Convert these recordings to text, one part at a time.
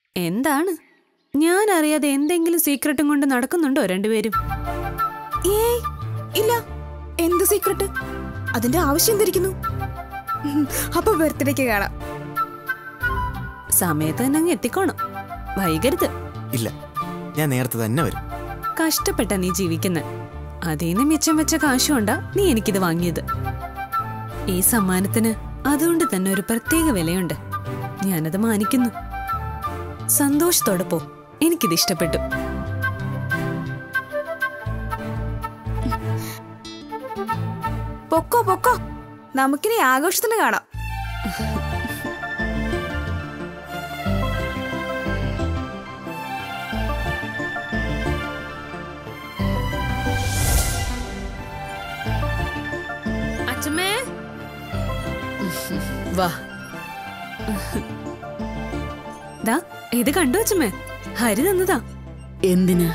എന്താണ് ഞാൻ അറിയാതെ എന്തെങ്കിലും സീക്രട്ടും കൊണ്ട് നടക്കുന്നുണ്ടോ രണ്ടുപേരും ഏയ് ഇല്ല എന്ത് സീക്രട്ട് അതിന്റെ ആവശ്യം എന്തിരിക്കുന്നു ഉം, അപ്പൊ ബർത്ത്ഡേക്ക് കാണാം സമയത്ത് തന്നെ അങ്ങ് എത്തിക്കോണം വൈകരുത് ഇല്ല ഞാൻ നേരത്തെ തന്നെ വരും കഷ്ടപ്പെട്ട നീ ജീവിക്കുന്ന അതീന്ന് മിച്ചം വെച്ച കാശുകൊണ്ടാ നീ എനിക്കിത് വാങ്ങിയത് ഈ സമ്മാനത്തിന് അതുകൊണ്ട് തന്നെ ഒരു പ്രത്യേക വിലയുണ്ട് ഞാനത് മാനിക്കുന്നു സന്തോഷത്തോടെ പോ എനിക്കിത് ഇഷ്ടപ്പെട്ടു പൊക്കോ പൊക്കോ നമുക്കിനി ആഘോഷത്തിന് കാണാം അച്ഛമ്മേ വാ ദാ ഇത് കണ്ടു അച്ഛമ്മേ ഹരി തന്നതാ എന്തിന്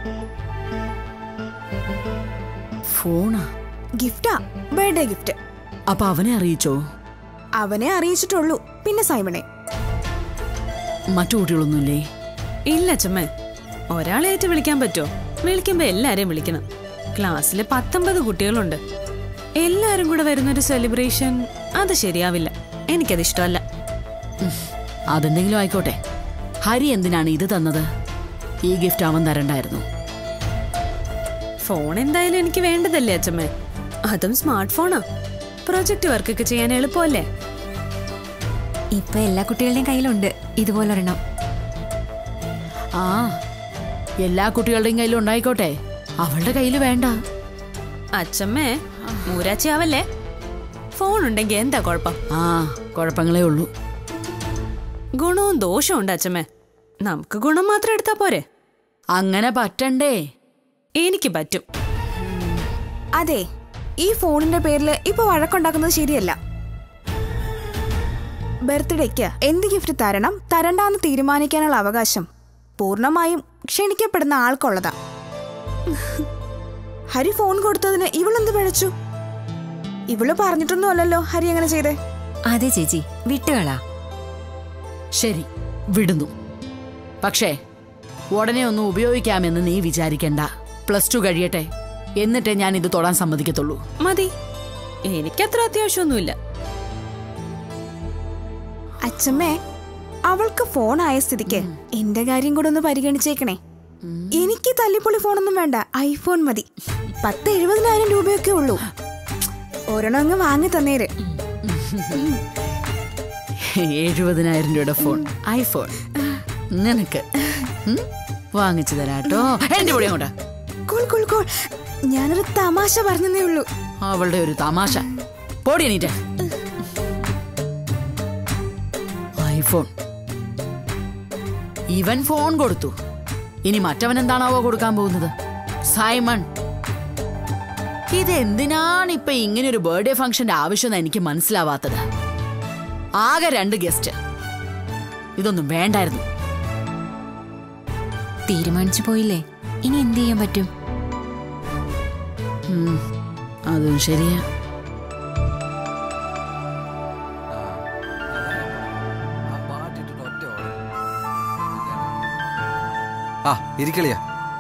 ഫോണാ ഗിഫ്റ്റാ ബർത്ത്ഡേ ഗിഫ്റ്റ് അപ്പൊ അവനെ അറിയിച്ചോ അവനെ അറിയിച്ചിട്ടുള്ളൂ പിന്നെ സൈമണെ മറ്റു കുട്ടികളൊന്നുമില്ലേ ഇല്ല അച്ഛമ്മേ ഒരാളായിട്ട് വിളിക്കാൻ പറ്റുമോ വിളിക്കുമ്പോ എല്ലാരെയും വിളിക്കണം ക്ലാസ്സിൽ പത്തൊമ്പത് കുട്ടികളുണ്ട് എല്ലാരും കൂടെ വരുന്നൊരു സെലിബ്രേഷൻ അത് ശരിയാവില്ല എനിക്കത് ഇഷ്ടമല്ല അതെന്തെങ്കിലും ആയിക്കോട്ടെ ഹരി എന്തിനാണ് ഇത് തന്നത് ഈ ഗിഫ്റ്റ് അവൻ തരണ്ടായിരുന്നു ഫോൺ എന്തായാലും എനിക്ക് വേണ്ടതല്ലേ അച്ഛമ്മേ അതും സ്മാർട്ട് ഫോണാ പ്രൊജക്ട് വർക്കൊക്കെ ചെയ്യാൻ എളുപ്പമല്ലേ ഇപ്പൊ എല്ലാ കുട്ടികളുടെയും കയ്യിലുണ്ട് ഇതുപോലൊരെണ്ണം ആ എല്ലാ കുട്ടികളുടെയും കയ്യിലും ഉണ്ടായിക്കോട്ടെ അവളുടെ കയ്യിൽ വേണ്ട അച്ഛമ്മേ മൂരാച്ചിയാവല്ലേ ഫോൺ ഉണ്ടെങ്കിൽ എന്താ കുഴപ്പം ആ കുഴപ്പങ്ങളേ ഉള്ളൂ ഗുണവും ദോഷവും ഉണ്ട് അച്ഛമ്മേ നമുക്ക് ഗുണം മാത്രം എടുത്താ പോരെ അങ്ങനെ പറ്റണ്ടേ എനിക്ക് പറ്റും അതെ ഈ ഫോണിന്റെ പേരിൽ ഇപ്പൊ വഴക്കുണ്ടാക്കുന്നത് ശരിയല്ല ബർത്ത്ഡേക്ക് എന്ത് ഗിഫ്റ്റ് തരണം തരണ്ടാന്ന് തീരുമാനിക്കാനുള്ള അവകാശം പൂർണ്ണമായും ക്ഷണിക്കപ്പെടുന്ന ആൾക്കുള്ളതാ ഹരി ഫോൺ കൊടുത്തതിന് ഇവളെന്ത് പിഴച്ചു ഇവള് പറഞ്ഞിട്ടൊന്നും അല്ലല്ലോ ഹരി അങ്ങനെ ചെയ്തേ അതെ ചേച്ചി വിട്ടുകളാ ശരി വിടുന്നു പക്ഷേ ഉടനെ ഒന്നും ഉപയോഗിക്കാമെന്ന് നീ വിചാരിക്കണ്ട പ്ലസ് ടു കഴിയട്ടെ എന്നിട്ടേ ഞാൻ ഇത് തൊടാൻ സമ്മതിക്കത്തുള്ളൂ മതി എനിക്കത്ര അത്യാവശ്യമൊന്നുമില്ല അച്ഛമ്മേ അവൾക്ക് ഫോൺ ആയ സ്ഥിതിക്ക് എന്റെ കാര്യം കൂടെ ഒന്ന് പരിഗണിച്ചേക്കണേ എനിക്ക് തല്ലിപ്പൊളി ഫോണൊന്നും വേണ്ട ഐഫോൺ മതി പത്ത് എഴുപതിനായിരം രൂപയൊക്കെ ഉള്ളൂ ഒരെണ്ണം അങ്ങ് വാങ്ങി തന്നേര് എഴുപതിനായിരം രൂപയുടെ ഫോൺ ഐഫോൺ നിനക്ക് ഉം? വാങ്ങിച്ചു തരാട്ടോ എന്റെ കൂടെ അങ്ങോട്ട് കൂൾ കൂൾ കൂൾ ഞാനൊരു തമാശ പറഞ്ഞതേ ഉള്ളൂ അവളുടെ ഒരു തമാശ പോടി എണീറ്റ് ഐഫോൺ ഇവൻ ഫോൺ കൊടുത്തു ഇനി മറ്റവൻ എന്താണാവോ കൊടുക്കാൻ പോകുന്നത് സൈമൺ ഇതെന്തിനാണ് ഇപ്പൊ ഇങ്ങനെ ഒരു ബർത്ത്ഡേ ഫംഗ്ഷന്റെ ആവശ്യം എനിക്ക് മനസ്സിലാവാത്തത് ആകെ രണ്ട് ഗസ്റ്റ് ഇതൊന്നും വേണ്ടായിരുന്നു തീരുമാനിച്ചു പോയില്ലേ ഇനി എന്ത് ചെയ്യാൻ പറ്റും ഉം, അതും ശരിയാ ആ ഇരിക്കളിയാ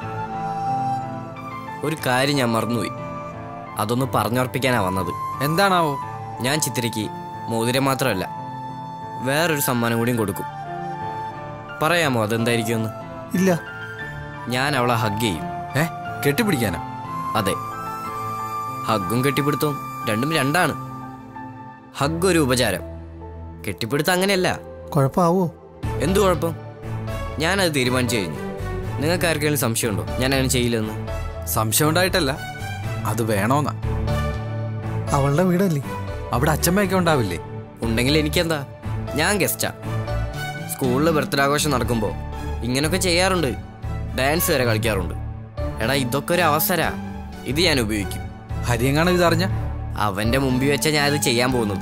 ഒരു കാര്യം ഞാൻ മറന്നുപോയി അതൊന്ന് പറഞ്ഞുറപ്പിക്കാനാ വന്നത് എന്താണാവോ ഞാൻ ചിത്രയ്ക്ക് മോതിരം മാത്രമല്ല വേറൊരു സമ്മാനം കൂടിയും കൊടുക്കും പറയാമോ അതെന്തായിരിക്കുമെന്ന് ഇല്ല ഞാൻ അവളെ ഹഗ് ചെയ്യും ഏ കെട്ടിപ്പിടിക്കാനാ അതെ ഹഗ്ഗും കെട്ടിപ്പിടുത്തവും രണ്ടും രണ്ടാണ് ഹഗ് ഒരു ഉപചാരം കെട്ടിപ്പിടുത്തം അങ്ങനെയല്ല കുഴപ്പമാവോ എന്തു കുഴപ്പം ഞാനത് തീരുമാനിച്ചു കഴിഞ്ഞു നിങ്ങൾക്ക് ആർക്കെങ്കിലും സംശയമുണ്ടോ ഞാൻ അങ്ങനെ ചെയ്യില്ലെന്ന് സംശയം ഉണ്ടായിട്ടല്ല അത് വേണോന്നാ അവളുടെ വീടല്ലേ അവിടെ അച്ഛമ്മയൊക്കെ ഉണ്ടാവില്ലേ ഉണ്ടെങ്കിൽ എനിക്കെന്താ ഞാൻ ഗസ്റ്റാ സ്കൂളിൽ ബർത്ത്ഡേ ആഘോഷം നടക്കുമ്പോൾ ഇങ്ങനൊക്കെ ചെയ്യാറുണ്ട് ഡാൻസ് വരെ കളിക്കാറുണ്ട് എടാ ഇതൊക്കെ ഒരു അവസരാ ഇത് ഞാൻ ഉപയോഗിക്കും ഹരിയെങ്ങാണ് ഇതറിഞ്ഞ അവന്റെ മുമ്പിൽ വെച്ചാ ഞാൻ ഇത് ചെയ്യാൻ പോകുന്നത്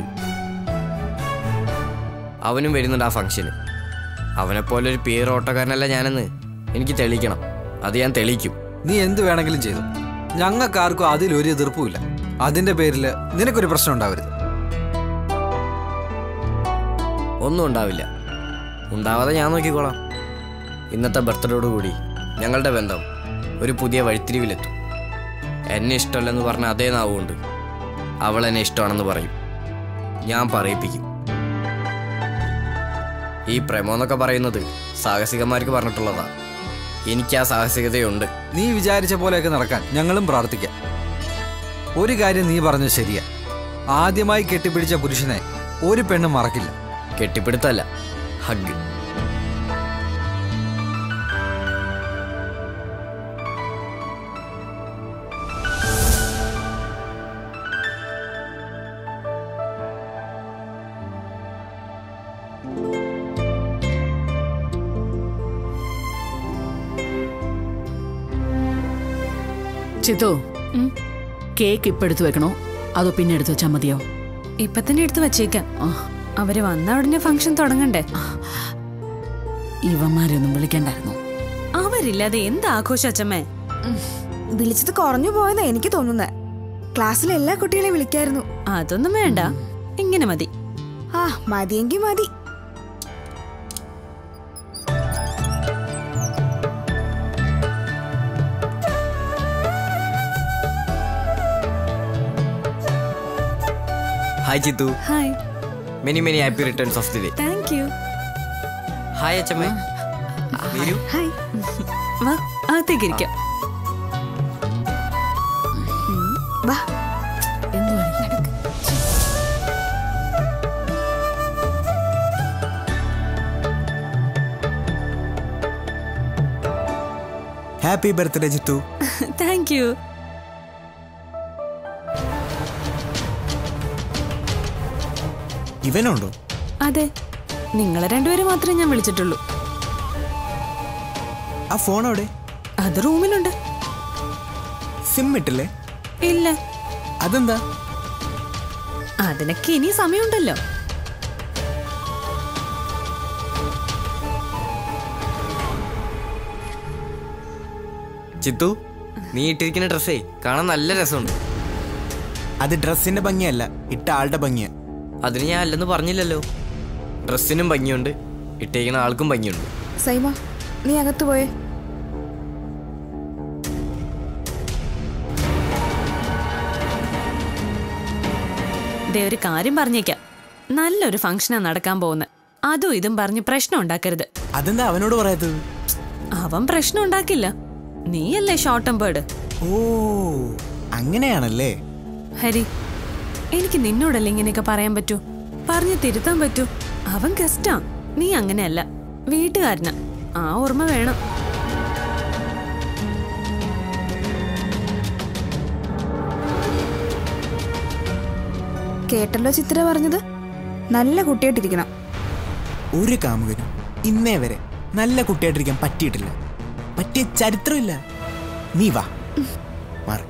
അവനും വരുന്നുണ്ട് ആ ഫംഗ്ഷന് അവനെപ്പോലെ ഒരു പേര് ഓട്ടക്കാരനല്ല ഞാനെന്ന് എനിക്ക് തെളിയിക്കണം അത് ഞാൻ തെളിയിക്കും നീ എന്ത് വേണമെങ്കിലും ചെയ്തു ഞങ്ങൾക്ക് ആർക്കും അതിലൊരു എതിർപ്പുമില്ല അതിന്റെ പേരിൽ നിനക്കൊരു പ്രശ്നം ഉണ്ടാവരുത് ഒന്നും ഉണ്ടാവില്ല ഉണ്ടാവാതെ ഞാൻ നോക്കിക്കോളാം ഇന്നത്തെ ബർത്ത്ഡേയോടുകൂടി ഞങ്ങളുടെ ബന്ധം ഒരു പുതിയ വഴിത്തിരിവിലെത്തും എന്നെ ഇഷ്ടമല്ലെന്ന് പറഞ്ഞ അതേ നാവുകൊണ്ട് അവൾ എന്നെ ഇഷ്ടമാണെന്ന് പറയും ഞാൻ പറയിപ്പിക്കും ഈ പ്രേമമെന്നൊക്കെ പറയുന്നത് സാഹസികന്മാർക്ക് പറഞ്ഞിട്ടുള്ളതാ എനിക്ക് ആ സാഹസികതയുണ്ട് നീ വിചാരിച്ച പോലെയൊക്കെ നടക്കാൻ ഞങ്ങളും പ്രാർത്ഥിക്കാം ഒരു കാര്യം നീ പറഞ്ഞത് ശരിയാ ആദ്യമായി കെട്ടിപ്പിടിച്ച പുരുഷനെ ഒരു പെണ്ണ് മറക്കില്ല കെട്ടിപ്പിടുത്തല്ല ഹഗ് ചിത്തു ഉം. കേക്ക് ഇപ്പൊ എടുത്തു വെക്കണോ അതോ പിന്നെ എടുത്തു വെച്ചാൽ മതിയോ ഇപ്പൊ തന്നെ എടുത്ത് വച്ചേക്കാം ആ, അവര് വന്ന ഉടനെ ഫംഗ്ഷൻ തുടങ്ങണ്ടേ ഇവന്മാരെ ഒന്നും വിളിക്കണ്ടായിരുന്നു അവരില്ലാതെ എന്ത് ആഘോഷം അച്ഛമ്മേ വിളിച്ചത് കുറഞ്ഞു പോയെന്നാ എനിക്ക് തോന്നുന്നത് ക്ലാസ്സിലെ എല്ലാ കുട്ടികളെയും വിളിക്കായിരുന്നു അതൊന്നും വേണ്ട ഇങ്ങനെ മതി ആ മതിയെങ്കി മതി hi Chithu hi many many happy returns of the day thank you hi അച്ഛമ്മേ വരൂ ഹായ് വാ അകത്തേക്ക് ഇരിക്കാം വാ happy birthday Jithu thank you ഇവനുണ്ടോ അതെ നിങ്ങളെ രണ്ടുപേരും മാത്രമേ ഞാൻ വിളിച്ചിട്ടുള്ളൂ ആ ഫോൺ അവിടെ അത് റൂമിലുണ്ട് സിം ഇട്ടില്ലേ ഇല്ല അതെന്താ അതിനൊക്കെ ഇനി സമയമുണ്ടല്ലോ ചിത്തു നീ ഇട്ടിരിക്കുന്ന ഡ്രസ്സേ കാണാൻ നല്ല രസമുണ്ട് അത് ഡ്രസ്സിന്റെ ഭംഗിയല്ല ഇട്ട ആളുടെ ഭംഗിയാ അതിന് ഞാൻ അല്ലെന്ന് പറഞ്ഞില്ലല്ലോ ഡ്രസ്സിനും ഭംഗിയുണ്ട് ഇട്ടേക്കുന്ന ആൾക്കും ഭംഗിയുണ്ട് സൈമ നീ അകത്ത് പോയേ ദേ ഒരു കാര്യം പറഞ്ഞേക്കാം നല്ലൊരു ഫംഗ്ഷനാ നടക്കാൻ പോകുന്നത് അതും ഇതും പറഞ്ഞ് പ്രശ്നം ഉണ്ടാക്കരുത് അതെന്താ അവനോട് പറയാത്തത് അവൻ പ്രശ്നം ഉണ്ടാക്കില്ല നീയല്ലേ ഷോർട്ട് ടേംപേർഡ് ഓ അങ്ങനെയാണല്ലേ ഹരി എനിക്ക് നിന്നോടല്ലേ ഇങ്ങനെയൊക്കെ പറയാൻ പറ്റൂ പറഞ്ഞു തിരുത്താൻ പറ്റൂ അവൻ ഗസ്റ്റാ നീ അങ്ങനെയല്ല വീട്ടുകാരനാ ആ ഓർമ്മ വേണം കേട്ടല്ലോ ചിത്ര പറഞ്ഞത് നല്ല കുട്ടിയായിട്ടിരിക്കണം ഒരു കാമുകനും ഇന്നേ വരെ നല്ല കുട്ടിയായിട്ടിരിക്കാൻ പറ്റിയിട്ടില്ല പറ്റിയ ചരിത്രമില്ല നീ വാ മാറ്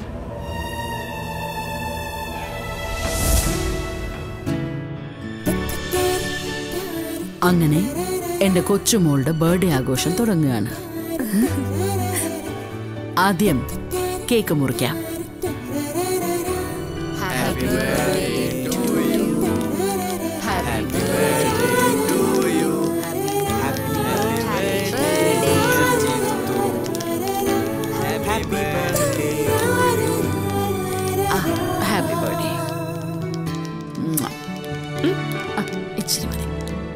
അങ്ങനെ എന്റെ കൊച്ചുമോളുടെ ബർത്ത്ഡേ ആഘോഷം തുടങ്ങുകയാണ് ഉം. ആദ്യം കേക്ക് മുറിക്കാം ഹാപ്പി ബർത്ത്ഡേ ഇച്ചിരി മതി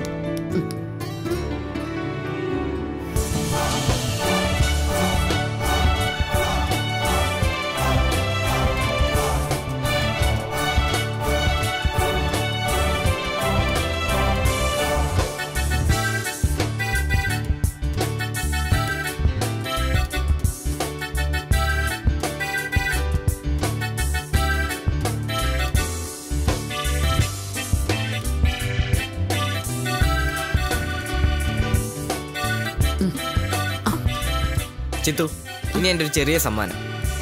ചിത്തു ഇനി എൻ്റെ ഒരു ചെറിയ സമ്മാനം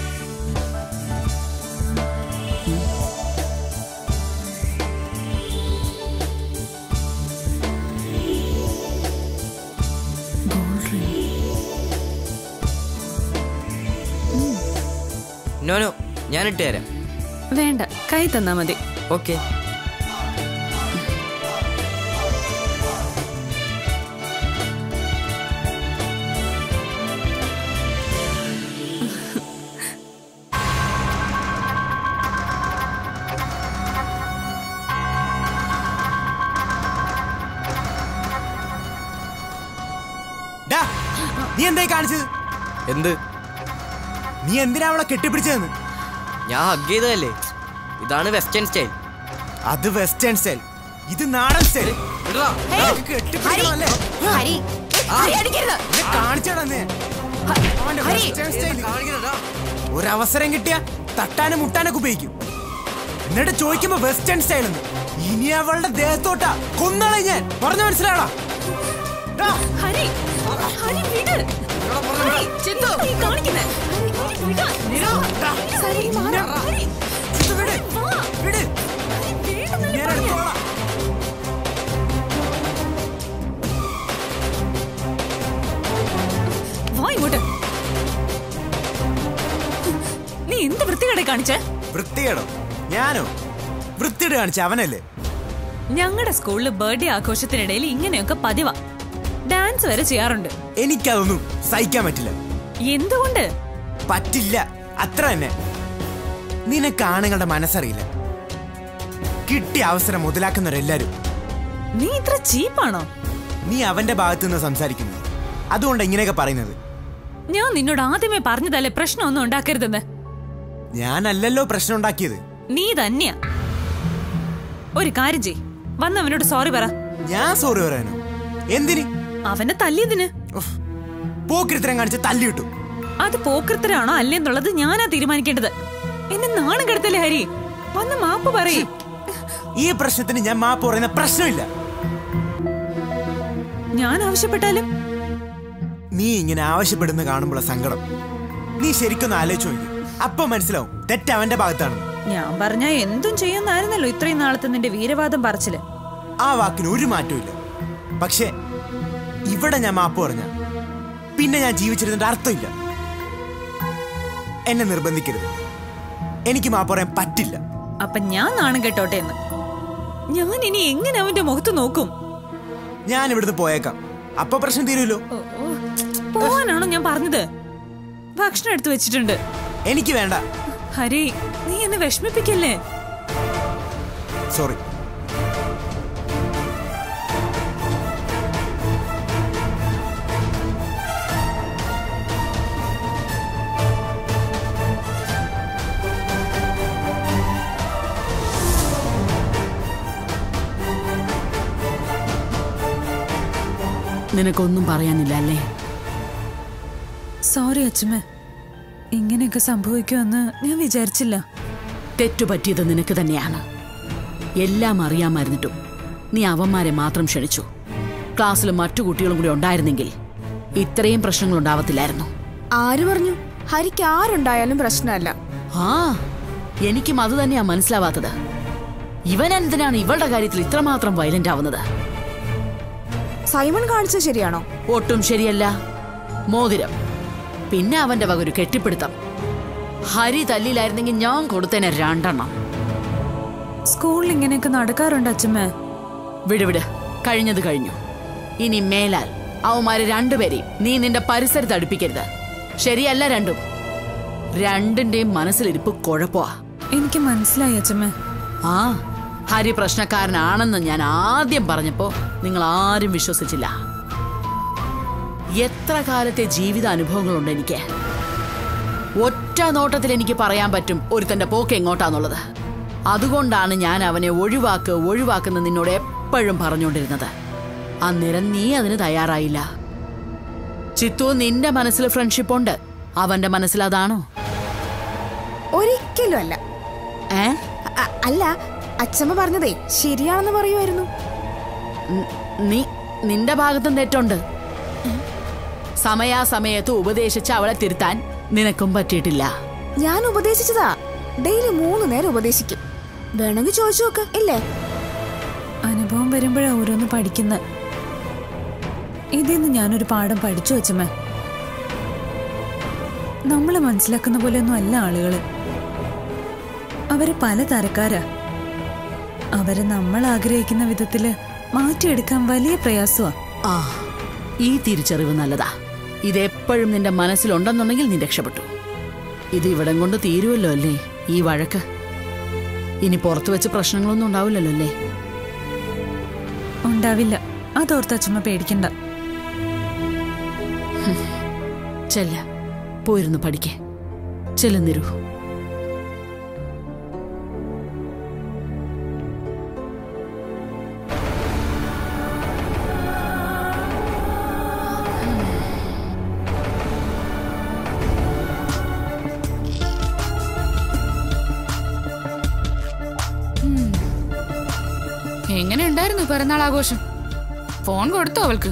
നോ നോ ഞാൻ ഇട്ട് തരാം വേണ്ട കൈ തന്നാ മതി ഓക്കെ ഡാ, നീ എന്തായി കാണിച്ചത് എന്ത് നീ എന്തിനാ അവളെ കെട്ടിപ്പിടിച്ചതെന്ന് ഞാൻ ഹഗ് ചെയ്തതല്ലേ ഇതാണ് വെസ്റ്റേൺ സ്റ്റൈൽ അത് വെസ്റ്റേൺ സ്റ്റൈൽ ഇത് നാടൻ സ്റ്റൈൽ കെട്ടിപ്പിടിക്കണമല്ലേ ഇത് കാണിച്ചേടാ നീ. അവന്റെ വെസ്റ്റേൺ സ്റ്റൈൽ. ഒരവസരം കിട്ടിയ തട്ടാനും മുട്ടാനൊക്കെ ഉപയോഗിക്കും എന്നിട്ട് ചോദിക്കുമ്പോ വെസ്റ്റേൺ സ്റ്റൈൽ എന്ന് ഇനി അവളുടെ ദേഹത്തോട്ടാ കൊന്നളെ ഞാൻ പറഞ്ഞു മനസ്സിലാടാ ഹരി ഹരി വിട് ഹരി, ചിന്തു, നീ കാണിക്കുന്നെ? ഹരി, വിട്. ഹരി, മാറ്. ഹരി, വാ. വിട് വേണ്ടെന്നല്ലേ ഞാൻ പറഞ്ഞെ? എടുത്തോളാം വാ ഇങ്ങോട്ട് നീ എന്ത് വൃത്തികേടെ കാണിച്ചേ വൃത്തികേടോ ഞാനോ വൃത്തിയുടെ കാണിച്ച അവനല്ലേ ഞങ്ങളുടെ സ്കൂളിൽ ബർത്ത്ഡേ ആഘോഷത്തിനിടയിൽ ഇങ്ങനെയൊക്കെ പതിവാ ഡാൻസ് വരെ ചെയ്യാറുണ്ട് എനിക്കതൊന്നും സഹിക്കാൻ പറ്റില്ല എന്തുകൊണ്ട് പറ്റില്ല അത്ര തന്നെ നിനക്ക് ആണുങ്ങളുടെ മനസ്സറിയില്ല കിട്ടിയ അവസരം മുതലാക്കുന്നവരെല്ലാരും നീ ഇത്ര ചീപ്പാണോ നീ അവന്റെ ഭാഗത്ത് നിന്ന് സംസാരിക്കുന്നു അതുകൊണ്ട് ഇങ്ങനെയൊക്കെ പറയുന്നത് ഞാൻ നിന്നോട് ആദ്യമേ പറഞ്ഞതല്ലേ പ്രശ്നമൊന്നും ഉണ്ടാക്കരുതെന്ന് ഞാനല്ലല്ലോ പ്രശ്നം ഉണ്ടാക്കിയത് നീ തന്നെയാ ഒരു കാര്യം ചെയ് വന്ന് അവനോട് സോറി പറ ഞാൻ സോറി പറയാനോ എന്തിന് അവനെ തല്ലിയതിന് ഉഫ്. പോക്കിരിത്തരം കാണിച്ച് തല്ലി കിട്ടും അത് പോക്കൃത്തരാണോ അല്ലെന്നുള്ളത് ഞാനാ തീരുമാനിക്കേണ്ടത് എന്നെ നാണം കെടുത്തല്ലേ ഹരി വന്ന് മാപ്പ് പറയും ഈ പ്രശ്നത്തിന് ഞാൻ മാപ്പ് പറയുന്ന പ്രശ്നമില്ല ഞാൻ ആവശ്യപ്പെട്ടാലും നീ ഇങ്ങനെ ആവശ്യപ്പെടുന്ന കാണുമ്പോഴ സങ്കടം നീ ശരിക്കൊന്ന് ആലോചിച്ചു നോക്കി അപ്പൊ മനസ്സിലാവും തെറ്റ് അവന്റെ ഭാഗത്താണെന്ന് ഞാൻ പറഞ്ഞ എന്തും ചെയ്യുന്നായിരുന്നല്ലോ ഇത്രയും നാളത്തെ നിന്റെ വീരവാദം പറച്ചില് ആ വാക്കിന് ഒരു മാറ്റവും ഇല്ല പക്ഷേ ഇവിടെ ഞാൻ മാപ്പ് പറഞ്ഞ പിന്നെ ഞാൻ ജീവിച്ചിരുന്നതിന്റെ അർത്ഥമില്ല എന്നെ നിർബന്ധിക്കരുത് എനിക്ക് മാപ്പ് പറയാൻ പറ്റില്ല അപ്പൊ ഞാൻ നാണം കെട്ടോട്ടെ എന്ന് ഞാൻ ഇനി എങ്ങനെ അവന്റെ മുഖത്ത് നോക്കും ഞാൻ ഇവിടുന്ന് പോയേക്കാം അപ്പൊ പ്രശ്നം തീരുമല്ലോ ഓ, ഓ, പോവാനാണോ ഞാൻ പറഞ്ഞത് ഭക്ഷണം എടുത്തു വെച്ചിട്ടുണ്ട് എനിക്ക് വേണ്ട ഹരി നീ എന്നെ വിഷമിപ്പിക്കല്ലേ സോറി നിനക്കൊന്നും പറയാനില്ല അല്ലേ സോറി അച്ഛമ്മ ഇങ്ങനെയൊക്കെ സംഭവിക്കുമെന്ന് ഞാൻ വിചാരിച്ചില്ല തെറ്റുപറ്റിയത് നിനക്ക് തന്നെയാണ് എല്ലാം അറിയാമായിരുന്നിട്ടും നീ അവന്മാരെ മാത്രം ക്ഷണിച്ചു ക്ലാസ്സിൽ മറ്റു കുട്ടികളും കൂടി ഉണ്ടായിരുന്നെങ്കിൽ ഇത്രയും പ്രശ്നങ്ങൾ ഉണ്ടാവത്തില്ലായിരുന്നു ആര് പറഞ്ഞു ഹരിക്ക് ആരുണ്ടായാലും പ്രശ്നമല്ല ആ എനിക്കും അത് തന്നെയാ മനസ്സിലാവാത്തത് ഇവൻ എന്തിനാണ് ഇവളുടെ കാര്യത്തിൽ ഇത്രമാത്രം വയലന്റ് ആവുന്നത് സൈമൺ കാണിച്ചത് ശരിയാണോ ഒട്ടും ശരിയല്ല മോതിരം പിന്നെ അവന്റെ വക ഒരു കെട്ടിപ്പിടുത്തം ഹരി തല്ലിയിലായിരുന്നെങ്കിൽ ഞാൻ കൊടുത്തേനെ രണ്ടെണ്ണം സ്കൂളിൽ ഇങ്ങനെയൊക്കെ നടക്കാറുണ്ട് അച്ഛമ്മ വിട് വിട് കഴിഞ്ഞത് കഴിഞ്ഞു ഇനി മേലാൽ അവന്മാരെ രണ്ടുപേരെയും നീ നിന്റെ പരിസരത്ത് അടുപ്പിക്കരുത് ശരിയല്ല രണ്ടും രണ്ടിന്റെയും മനസ്സിലിരിപ്പ് കുഴപ്പമാ എനിക്ക് മനസ്സിലായി അച്ഛമ്മ ആ ഹരി പ്രശ്നക്കാരനാണെന്ന് ഞാൻ ആദ്യം പറഞ്ഞപ്പോ നിങ്ങൾ ആരും വിശ്വസിച്ചില്ല എത്ര കാലത്തെ ജീവിത അനുഭവങ്ങളുണ്ട് എനിക്ക് ഒറ്റ നോട്ടത്തിൽ എനിക്ക് പറയാൻ പറ്റും ഒരുത്തന്റെ പോക്ക് എങ്ങോട്ടാന്നുള്ളത് അതുകൊണ്ടാണ് ഞാൻ അവനെ ഒഴിവാക്ക് ഒഴിവാക്കുന്ന നിന്നോട് എപ്പോഴും പറഞ്ഞുകൊണ്ടിരുന്നത് അന്നേരം നീ അതിന് തയ്യാറായില്ല ചിത്തു നിന്റെ മനസ്സിൽ ഫ്രണ്ട്ഷിപ്പ് ഉണ്ട് അവന്റെ മനസ്സിൽ അതാണോ ഒരിക്കലും അല്ല ഏ അ- അല്ല അച്ഛമ്മ പറഞ്ഞതേ ശരിയാണെന്ന് പറയുമായിരുന്നു ന- നീ നിന്റെ ഭാഗത്തും തെറ്റുണ്ട് സമയാസമയത്ത് ഉപദേശിച്ച് അവളെ തിരുത്താൻ നിനക്കും പറ്റിയിട്ടില്ല ഞാൻ ഉപദേശിച്ചതാ ഡെയിലി മൂന്ന് നേരം ഉപദേശിക്കും വേണമെങ്കിൽ ചോദിച്ചു നോക്ക് ഇല്ലേ അനുഭവം വരുമ്പോഴാ ഓരോന്ന് പഠിക്കുന്ന ഇതിന്ന് ഞാനൊരു പാഠം പഠിച്ചു അച്ഛമ്മ നമ്മള് മനസ്സിലാക്കുന്ന പോലെയൊന്നും അല്ല ആളുകള് അവര് പല തരക്കാരാ അവരെ നമ്മൾ ആഗ്രഹിക്കുന്ന വിധത്തില് മാറ്റിയെടുക്കാൻ വലിയ പ്രയാസമാ ആ ഈ തിരിച്ചറിവ് നല്ലതാ ഇതെപ്പോഴും നിന്റെ മനസ്സിലുണ്ടെന്നുണ്ടെങ്കിൽ നീ രക്ഷപ്പെട്ടു ഇത് ഇവിടം കൊണ്ട് തീരുമല്ലോ അല്ലേ ഈ വഴക്ക് ഇനി പുറത്തു വെച്ച് പ്രശ്നങ്ങളൊന്നും ഉണ്ടാവില്ലല്ലോ അല്ലേ ഉണ്ടാവില്ല അതോർത്ത് അച്ഛമ്മ പേടിക്കണ്ട ചെല്ല പോയിരുന്നു പഠിക്കേ ചെല്ലുന്നിരു എങ്ങനെ ഉണ്ടായിരുന്നു പിറന്നാൾ ആഘോഷം ഫോൺ കൊടുത്തോ അവൾക്ക്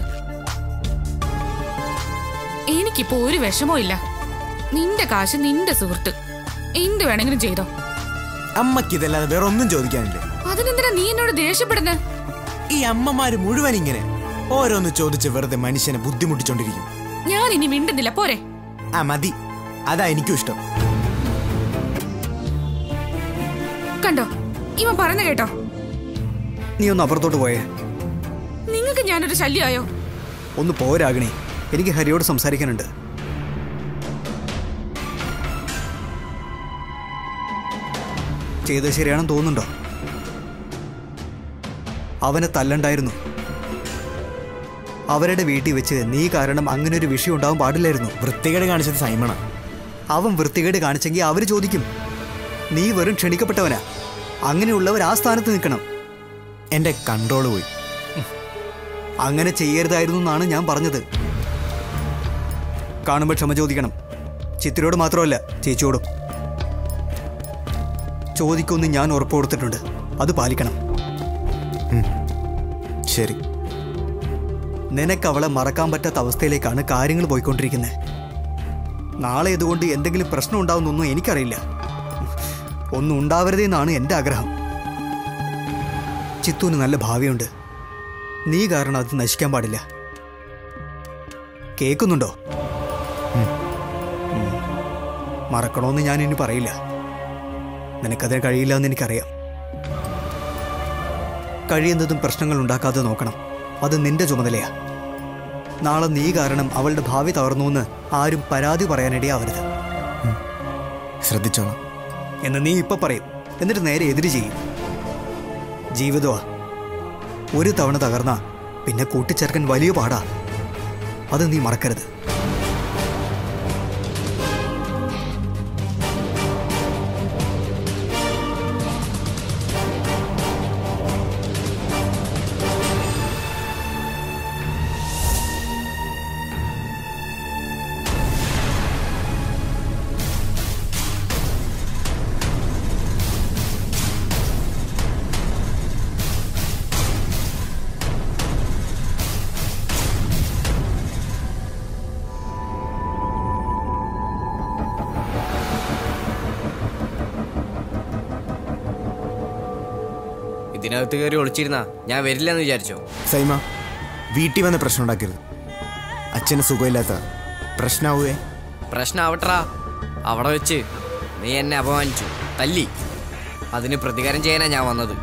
എനിക്കിപ്പോ ഒരു വിഷമവും ഇല്ല നിന്റെ കാശ് നിന്റെ സുഹൃത്ത് എന്ത് വേണമെങ്കിലും ചെയ്തോ അമ്മക്ക് ഇതല്ലാതെ വേറെ ഒന്നും ചോദിക്കാനില്ല അതിനെന്തിനാ നീ എന്നോട് ദേഷ്യപ്പെടുന്നത് ഈ അമ്മമാര് മുഴുവൻ ഇങ്ങനെ ഓരോന്ന് ചോദിച്ച് വെറുതെ മനുഷ്യനെ ബുദ്ധിമുട്ടിച്ചോണ്ടിരിക്കും ഞാൻ ഇനി മിണ്ടുന്നില്ല പോരെ ആ മതി അതാ എനിക്കും ഇഷ്ടം കണ്ടോ ഇവൻ പറഞ്ഞു കേട്ടോ നീ ഒന്ന് അപ്പുറത്തോട്ട് പോയേ നിങ്ങൾക്ക് ഞാനൊരു ശല്യമായോ ഒന്ന് പോരാഗണി എനിക്ക് ഹരിയോട് സംസാരിക്കാനുണ്ട് ചെയ്തത് ശരിയാണെന്ന് തോന്നുന്നുണ്ടോ അവനെ തല്ലണ്ടായിരുന്നു അവരുടെ വീട്ടിൽ വെച്ച് നീ കാരണം അങ്ങനെ ഒരു വിഷയം ഉണ്ടാവാൻ പാടില്ലായിരുന്നു വൃത്തികേട് കാണിച്ചത് സൈമണ അവൻ വൃത്തികേട് കാണിച്ചെങ്കിൽ അവര് ചോദിക്കും നീ വെറും ക്ഷണിക്കപ്പെട്ടവനാ അങ്ങനെയുള്ളവർ ആ സ്ഥാനത്ത് നിൽക്കണം എന്റെ കൺട്രോൾ പോയി അങ്ങനെ ചെയ്യരുതായിരുന്നു എന്നാണ് ഞാൻ പറഞ്ഞത് കാണുമ്പോൾ ക്ഷമ ചോദിക്കണം ചിത്തിരോട് മാത്രമല്ല ചേച്ചിയോടും ചോദിക്കുമെന്ന് ഞാൻ ഉറപ്പ് കൊടുത്തിട്ടുണ്ട് അത് പാലിക്കണം ശരി നിനക്ക് അവളെ മറക്കാൻ പറ്റാത്ത അവസ്ഥയിലേക്കാണ് കാര്യങ്ങൾ പോയിക്കൊണ്ടിരിക്കുന്നത് നാളെ ഇതുകൊണ്ട് എന്തെങ്കിലും പ്രശ്നം ഉണ്ടാവുന്നൊന്നും എനിക്കറിയില്ല ഒന്നും ഉണ്ടാവരുതെന്നാണ് എൻ്റെ ആഗ്രഹം ചിത്തുവിന് നല്ല ഭാവിയുണ്ട് നീ കാരണം അത് നശിക്കാൻ പാടില്ല കേൾക്കുന്നുണ്ടോ ഉം. ഉം. മറക്കണമെന്ന് ഞാൻ ഇനി പറയില്ല നിനക്കതിന് കഴിയില്ല എന്ന് എനിക്കറിയാം കഴിയുന്നതും പ്രശ്നങ്ങൾ ഉണ്ടാക്കാതെ നോക്കണം അത് നിന്റെ ചുമതലയാ നാളെ നീ കാരണം അവളുടെ ഭാവി തകർന്നുവെന്ന് ആരും പരാതി പറയാനിടയാവരുത് ശ്രദ്ധിച്ചോളാം എന്ന് നീ ഇപ്പൊ പറയും എന്നിട്ട് നേരെ എതിര് ചെയ്യും ജീവിതമാ ഒരു തവണ തകർന്ന പിന്നെ കൂട്ടിച്ചേർക്കാൻ വലിയ പാടാ അത് നീ മറക്കരുത് ഇതിനകത്ത് കയറി ഒളിച്ചിരുന്നാ ഞാൻ വരില്ലെന്ന് വിചാരിച്ചോ സൈമ വീട്ടിൽ വന്ന് പ്രശ്നം ഉണ്ടാക്കരുത് അച്ഛന് സുഖമില്ലാത്ത പ്രശ്നാവുകയെ പ്രശ്നമാവട്ടറാ അവിടെ വെച്ച് നീ എന്നെ അപമാനിച്ചു തല്ലി അതിന് പ്രതികാരം ചെയ്യാനാ ഞാൻ വന്നത്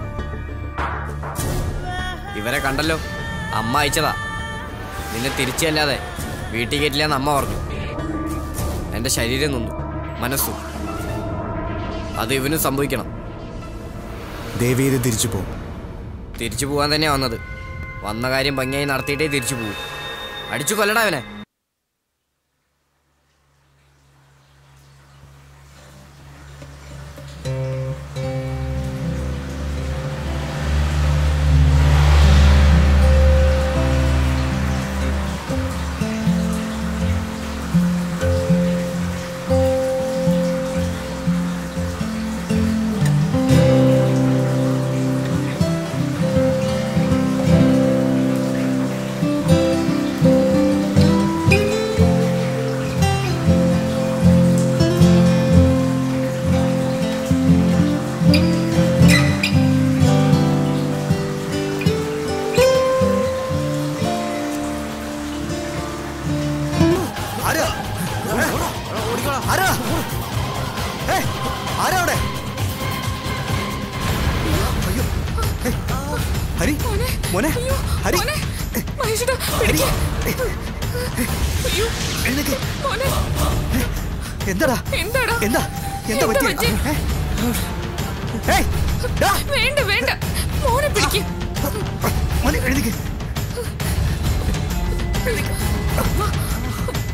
ഇവരെ കണ്ടല്ലോ അമ്മ അയച്ചതാ നിന്നെ തിരിച്ചല്ലാതെ വീട്ടിൽ കയറ്റില്ലെന്ന് അമ്മ പറഞ്ഞു എൻ്റെ ശരീരം നിന്നു മനസ്സും അത് ഇവനും സംഭവിക്കണം ദേവി ഇത് തിരിച്ചു പോകും തിരിച്ചു പോകാൻ തന്നെയാ വന്നത് വന്ന കാര്യം ഭംഗിയായി നടത്തിയിട്ടേ തിരിച്ചു പോകും അടിച്ചു കൊല്ലടാ അവനെ ആരാ ആരാ ഏയ്, ആരാ അവിടെ അയ്യോ ഏയ്, ഹരി മോനെ ഹരി മഹേഷേട്ടാ, പിടിക്ക്. അയ്യോ, എഴുന്നേക്ക്. മോനെ, എന്താടാ എന്താടാ എന്താ എന്താ എന്താ പറ്റി പറ്റി? ഏയ്, ഡാ, വേണ്ട വേണ്ട മോനെ പിടിക്ക് മോനെ എഴുന്നേക്ക്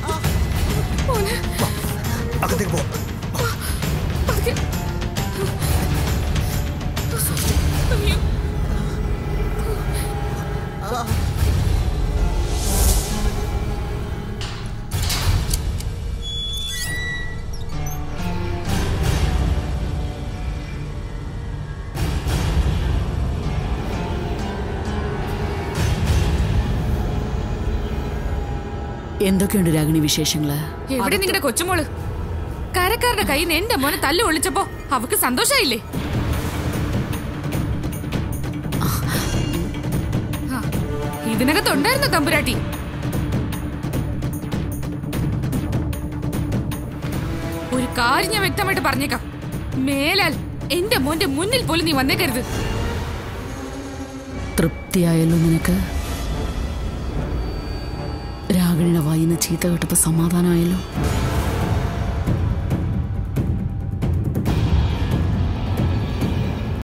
മോനെ അകത്തേക്ക് പോ പതുക്കെ. അയ്യോ. എന്തൊക്കെയുണ്ട് രാഗിണി വിശേഷങ്ങള് എവിടെ നിങ്ങളുടെ കൊച്ചുമോള് കരക്കാരുടെ കയ്യിൽ നിന്ന് എന്റെ മോനെ തല്ലു ഒളിച്ചപ്പോ അവക്ക് സന്തോഷായില്ലേ ആ, ഇതിനകത്തുണ്ടായിരുന്നോ തമ്പുരാട്ടി ഒരു കാര്യം ഞാൻ വ്യക്തമായിട്ട് പറഞ്ഞേക്കാം മേലാൽ എന്റെ മോന്റെ മുന്നിൽ പോലും നീ വന്നേക്കരുത് തൃപ്തിയായല്ലോ നിനക്ക് രാഗിണിയുടെ വായിന്ന് ചീത്ത കേട്ടപ്പോ സമാധാനമായല്ലോ